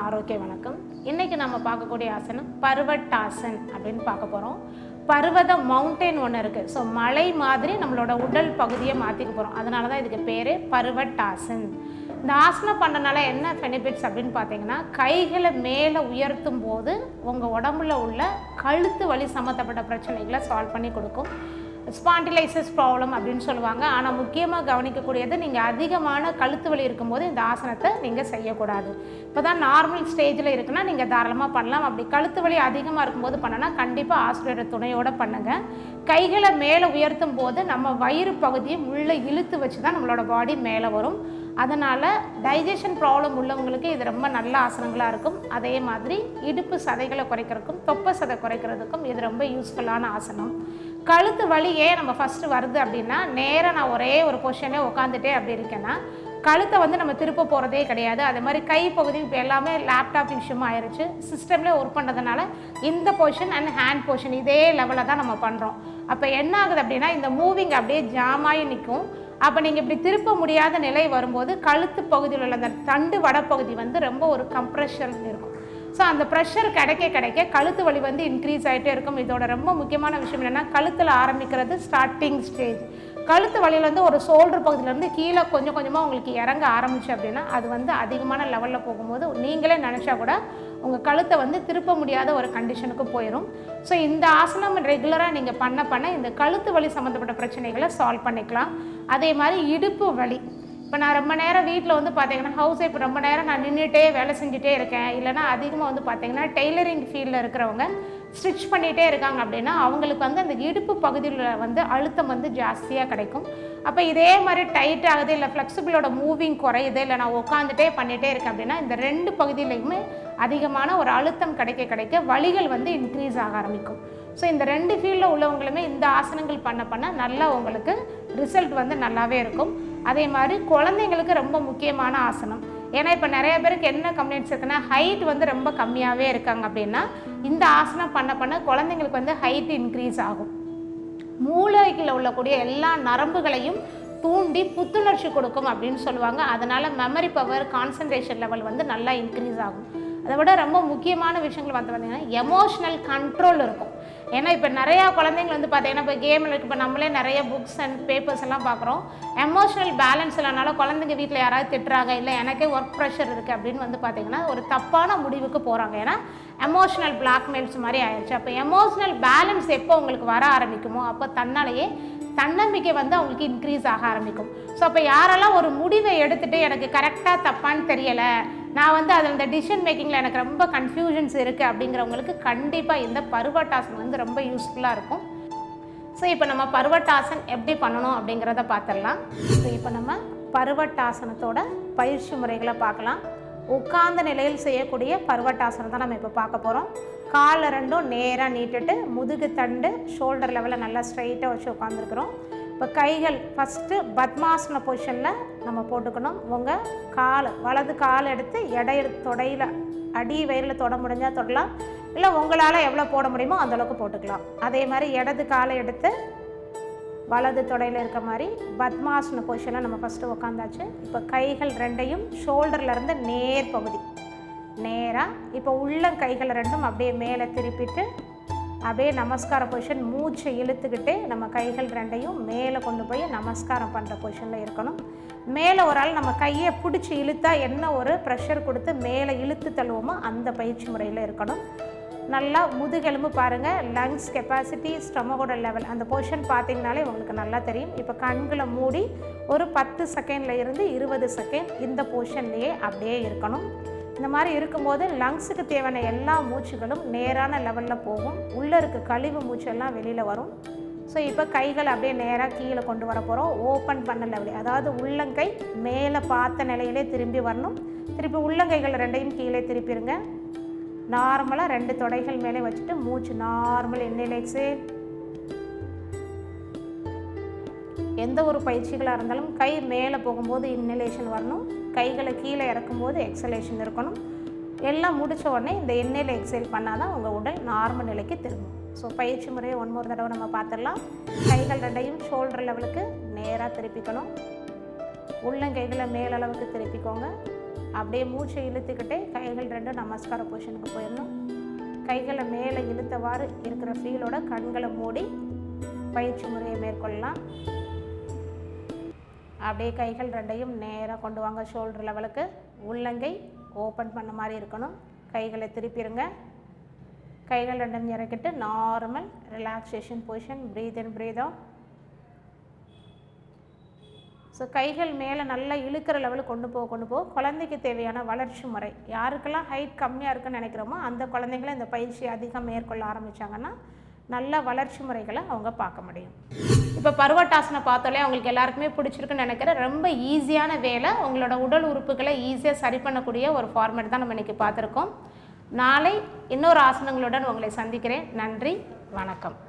ஆரோக்கிய வணக்கம் இன்னைக்கு நம்ம பார்க்கக்கூடிய ஆசனம் பர்வட்டாசன் அப்படின்னு பார்க்க போகிறோம் பர்வத மவுண்டைன் ஒன்று இருக்குது ஸோ மலை மாதிரி நம்மளோட உடல் பகுதியை மாற்றிக்க போகிறோம் அதனால தான் இதுக்கு பேர் பர்வட்டாசன் இந்த ஆசனம் பண்ணனால என்ன பெனிஃபிட்ஸ் அப்படின்னு பார்த்தீங்கன்னா கைகளை மேலே உயர்த்தும் போது உங்கள் உடம்புல உள்ள கழுத்து வலி சம்மந்தப்பட்ட பிரச்சனைகளை சால்வ் பண்ணி கொடுக்கும் ஸ்பாண்டிலைசிஸ் ப்ராப்ளம் அப்படின்னு சொல்லுவாங்க ஆனால் முக்கியமாக கவனிக்கக்கூடியது நீங்கள் அதிகமான கழுத்து வலி இருக்கும்போது இந்த ஆசனத்தை நீங்கள் செய்யக்கூடாது இப்போ தான் நார்மல் ஸ்டேஜில் இருக்குன்னா நீங்கள் தாராளமாக பண்ணலாம் அப்படி கழுத்து வலி அதிகமாக இருக்கும்போது பண்ணனா கண்டிப்பாக ஆசிரியரோட துணையோட பண்ணுங்கள் கைகளை மேலே உயர்த்தும் போது நம்ம வயிறு பகுதியை உள்ளே இழுத்து வச்சு தான் நம்மளோட பாடி மேலே வரும் அதனால் டைஜஷன் ப்ராப்ளம் உள்ளவங்களுக்கு இது ரொம்ப நல்ல ஆசனங்களாக இருக்கும் அதே மாதிரி இடுப்பு சதைகளை குறைக்கிறதுக்கும் தொப்பை சதை குறைக்கிறதுக்கும் இது ரொம்ப யூஸ்ஃபுல்லான ஆசனம் கழுத்து வலி ஏன் நம்ம ஃபஸ்ட்டு வருது அப்படின்னா நேராக நான் ஒரே ஒரு பொசிஷனே உட்காந்துட்டே அப்படி இருக்கேன்னா கழுத்தை வந்து நம்ம திருப்ப போகிறதே கிடையாது அதே மாதிரி கை பகுதி இப்போ எல்லாமே லேப்டாப் விஷயமா ஆயிடுச்சு சிஸ்டம்லேயே ஒர்க் பண்ணுறதுனால இந்த பொசிஷன் அண்ட் ஹேண்ட் பொசிஷன் இதே லெவலில் தான் நம்ம பண்ணுறோம் அப்போ என்ன ஆகுது அப்படின்னா இந்த மூவிங் அப்படியே ஜாமாயி நிற்கும் அப்போ நீங்கள் இப்படி திருப்ப முடியாத நிலை வரும்போது கழுத்து பகுதியில் உள்ள அந்த தண்டு வடப்பகுதி வந்து ரொம்ப ஒரு கம்ப்ரெஷன் இருக்கும் ஸோ அந்த ப்ரெஷர் கிடைக்க கிடைக்க கழுத்து வலி வந்து இன்க்ரீஸ் ஆகிட்டே இருக்கும் இதோட ரொம்ப முக்கியமான விஷயம் என்னென்னா கழுத்தில் ஆரம்பிக்கிறது ஸ்டார்டிங் ஸ்டேஜ் கழுத்து வலியில் வந்து ஒரு ஷோல்டர் பகுதியிலேருந்து கீழே கொஞ்சம் கொஞ்சமாக உங்களுக்கு இறங்க ஆரம்பிச்சு அப்படின்னா அது வந்து அதிகமான லெவலில் போகும்போது நீங்களே நினச்சா கூட உங்கள் கழுத்தை வந்து திருப்ப முடியாத ஒரு கண்டிஷனுக்கு போயிடும் ஸோ இந்த ஆசனம் ரெகுலராக நீங்கள் பண்ண பண்ண இந்த கழுத்து வலி சம்மந்தப்பட்ட பிரச்சனைகளை சால்வ் பண்ணிக்கலாம் அதே மாதிரி இடுப்பு வலி இப்போ நான் ரொம்ப நேரம் வீட்டில் வந்து பார்த்தீங்கன்னா ஹவுஸ் ஒய்ஃப் ரொம்ப நேரம் நான் நின்றுட்டே வேலை செஞ்சுட்டே இருக்கேன் இல்லைனா அதிகமாக வந்து பார்த்தீங்கன்னா டெய்லரிங் ஃபீல்டில் இருக்கிறவங்க ஸ்டிச் பண்ணிகிட்டே இருக்காங்க அப்படின்னா அவங்களுக்கு வந்து அந்த இடுப்பு பகுதியில் வந்து அழுத்தம் வந்து ஜாஸ்தியாக கிடைக்கும் அப்போ இதே மாதிரி டைட் ஆகுது இல்லை ஃப்ளெக்சிபிளோட மூவிங் குறையுது இல்லை நான் உட்காந்துட்டே பண்ணிகிட்டே இருக்கேன் அப்படின்னா இந்த ரெண்டு பகுதியிலையுமே அதிகமான ஒரு அழுத்தம் கிடைக்க கிடைக்க வலிகள் வந்து இன்க்ரீஸ் ஆக ஆரம்பிக்கும் ஸோ இந்த ரெண்டு ஃபீல்டில் உள்ளவங்களுமே இந்த ஆசனங்கள் பண்ண பண்ண நல்லா உங்களுக்கு ரிசல்ட் வந்து நல்லாவே இருக்கும் அதே மாதிரி குழந்தைங்களுக்கு ரொம்ப முக்கியமான ஆசனம் ஏன்னா இப்போ நிறைய பேருக்கு என்ன கம்ப்ளைண்ட்ஸ் இருக்குன்னா ஹைட் வந்து ரொம்ப கம்மியாகவே இருக்காங்க அப்படின்னா இந்த ஆசனம் பண்ண பண்ண குழந்தைங்களுக்கு வந்து ஹைட் இன்க்ரீஸ் ஆகும் மூளைகளில் உள்ளக்கூடிய எல்லா நரம்புகளையும் தூண்டி புத்துணர்ச்சி கொடுக்கும் அப்படின்னு சொல்லுவாங்க அதனால் மெமரி பவர் கான்சன்ட்ரேஷன் லெவல் வந்து நல்லா இன்க்ரீஸ் ஆகும் அதை விட ரொம்ப முக்கியமான விஷயங்கள் வந்து பார்த்திங்கன்னா எமோஷ்னல் கண்ட்ரோல் இருக்கும் ஏன்னா இப்போ நிறையா குழந்தைங்க வந்து பார்த்தீங்கன்னா இப்போ கேமில் இருக்கு இப்போ நம்மளே நிறைய புக்ஸ் அண்ட் பேப்பர்ஸ் எல்லாம் பார்க்குறோம் எமோஷனல் பேலன்ஸ் இல்லைனால குழந்தைங்க வீட்டில் யாராவது திட்டுறாங்க இல்லை எனக்கே ஒர்க் ப்ரெஷர் இருக்குது அப்படின்னு வந்து பார்த்தீங்கன்னா ஒரு தப்பான முடிவுக்கு போகிறாங்க ஏன்னா எமோஷ்னல் பிளாக்மெயில்ஸ் மாதிரி ஆயிடுச்சு அப்போ எமோஷ்னல் பேலன்ஸ் எப்போ உங்களுக்கு வர ஆரம்பிக்குமோ அப்போ தன்னாலேயே தன்னம்பிக்கை வந்து அவங்களுக்கு இன்க்ரீஸ் ஆக ஆரம்பிக்கும் ஸோ அப்போ யாரெல்லாம் ஒரு முடிவை எடுத்துகிட்டு எனக்கு கரெக்டாக தப்பான்னு தெரியலை நான் வந்து அதில் இந்த டிசிஷன் மேக்கிங்கில் எனக்கு ரொம்ப கன்ஃபியூஷன்ஸ் இருக்குது அப்படிங்கிறவங்களுக்கு கண்டிப்பாக இந்த பருவட்டாசன் வந்து ரொம்ப யூஸ்ஃபுல்லாக இருக்கும் ஸோ இப்போ நம்ம பருவட்டாசன் எப்படி பண்ணணும் அப்படிங்கிறத பார்த்துடலாம் ஸோ இப்போ நம்ம பருவட்டாசனத்தோட பயிற்சி முறைகளை பார்க்கலாம் உட்கார்ந்த நிலையில் செய்யக்கூடிய பருவட்டாசனம் தான் நம்ம இப்போ பார்க்க போகிறோம் காலை ரெண்டும் நேராக நீட்டுட்டு முதுகு தண்டு ஷோல்டர் லெவலில் நல்லா ஸ்ட்ரைட்டாக வச்சு உட்காந்துருக்குறோம் இப்போ கைகள் ஃபஸ்ட்டு பத்மாசன பொசிஷனில் நம்ம போட்டுக்கணும் உங்கள் கால் வலது கால் எடுத்து எடை தொடையில் அடி வயிறில் தொட முடிஞ்சால் தொடலாம் இல்லை உங்களால் எவ்வளோ போட முடியுமோ அந்தளவுக்கு போட்டுக்கலாம் அதே மாதிரி இடது காலை எடுத்து வலது தொடையில் இருக்க மாதிரி பத்மாசன பொசிஷனில் நம்ம ஃபஸ்ட்டு உட்காந்தாச்சு இப்போ கைகள் ரெண்டையும் ஷோல்டர்லேருந்து நேர் பகுதி நேராக இப்போ உள்ள கைகள் ரெண்டும் அப்படியே மேலே திருப்பிட்டு அப்படியே நமஸ்கார பொசிஷன் மூச்சை இழுத்துக்கிட்டே நம்ம கைகள் ரெண்டையும் மேலே கொண்டு போய் நமஸ்காரம் பண்ணுற பொசிஷனில் இருக்கணும் மேலே ஒரு ஆள் நம்ம கையை பிடிச்சி இழுத்தா என்ன ஒரு ப்ரெஷர் கொடுத்து மேலே இழுத்து தள்ளுவோமோ அந்த பயிற்சி முறையில் இருக்கணும் நல்லா முதுகெலும்பு பாருங்கள் லங்ஸ் கெப்பாசிட்டி ஸ்டமகோட லெவல் அந்த பொசிஷன் பார்த்தீங்கனாலே உங்களுக்கு நல்லா தெரியும் இப்போ கண்களை மூடி ஒரு பத்து செகண்டில் இருந்து இருபது செகண்ட் இந்த பொசிஷன்லேயே அப்படியே இருக்கணும் இந்த மாதிரி இருக்கும்போது லங்ஸுக்கு தேவையான எல்லா மூச்சுகளும் நேரான லெவலில் போகும் உள்ளே இருக்க கழிவு மூச்செல்லாம் வெளியில் வரும் ஸோ இப்போ கைகள் அப்படியே நேராக கீழே கொண்டு வர போகிறோம் ஓப்பன் பண்ண லெவலில் அதாவது உள்ளங்கை மேலே பார்த்த நிலையிலே திரும்பி வரணும் திருப்பி உள்ளங்கைகள் ரெண்டையும் கீழே திருப்பிடுங்க நார்மலாக ரெண்டு தொடைகள் மேலே வச்சுட்டு மூச்சு நார்மல் இன்னிலேக்ஸு எந்த ஒரு பயிற்சிகளாக இருந்தாலும் கை மேலே போகும்போது இன்னலேஷன் வரணும் கைகளை கீழே இறக்கும்போது எக்ஸலேஷன் இருக்கணும் எல்லாம் முடித்த உடனே இந்த எண்ணெயில் எக்ஸைல் பண்ணால் தான் உங்கள் உடல் நார்மல் நிலைக்கு திரும்பும் ஸோ பயிற்சி முறையை ஒன் ஒரு தடவை நம்ம பார்த்துடலாம் கைகள் ரெண்டையும் ஷோல்டர் லெவலுக்கு நேராக திருப்பிக்கணும் உள்ளங்கைகளை மேலளவுக்கு திருப்பிக்கோங்க அப்படியே மூச்சை இழுத்துக்கிட்டே கைகள் ரெண்டும் நமஸ்கார பொசிஷனுக்கு போயிடணும் கைகளை மேலே இழுத்தவாறு இருக்கிற ஃபீலோட கண்களை மூடி பயிற்சி முறையை மேற்கொள்ளலாம் அப்படியே கைகள் ரெண்டையும் நேராக கொண்டு வாங்க ஷோல்டர் லெவலுக்கு உள்ளங்கை ஓப்பன் பண்ண மாதிரி இருக்கணும் கைகளை திருப்பிடுங்க கைகள் ரெண்டும் இறக்கிட்டு normal relaxation position breathe in breathe out so கைகள் மேலே நல்லா இழுக்கிற லெவலுக்கு கொண்டு போக கொண்டு போக குழந்தைக்கு தேவையான வளர்ச்சி முறை யாருக்கெல்லாம் ஹைட் கம்மியாக இருக்குன்னு நினைக்கிறோமோ அந்த குழந்தைங்கள இந்த பயிற்சி அதிகம் மேற்கொள்ள ஆரம்பித்தாங்கன்னா நல்ல வளர்ச்சி முறைகளை அவங்க பார்க்க முடியும் இப்போ பருவட்டாசனை பார்த்தாலே அவங்களுக்கு எல்லாருக்குமே பிடிச்சிருக்குன்னு நினைக்கிறேன் ரொம்ப ஈஸியான வேலை உங்களோட உடல் உறுப்புகளை ஈஸியாக சரி பண்ணக்கூடிய ஒரு ஃபார்மேட் தான் நம்ம இன்றைக்கி பார்த்துருக்கோம் நாளை இன்னொரு ஆசனங்களுடன் உங்களை சந்திக்கிறேன் நன்றி வணக்கம்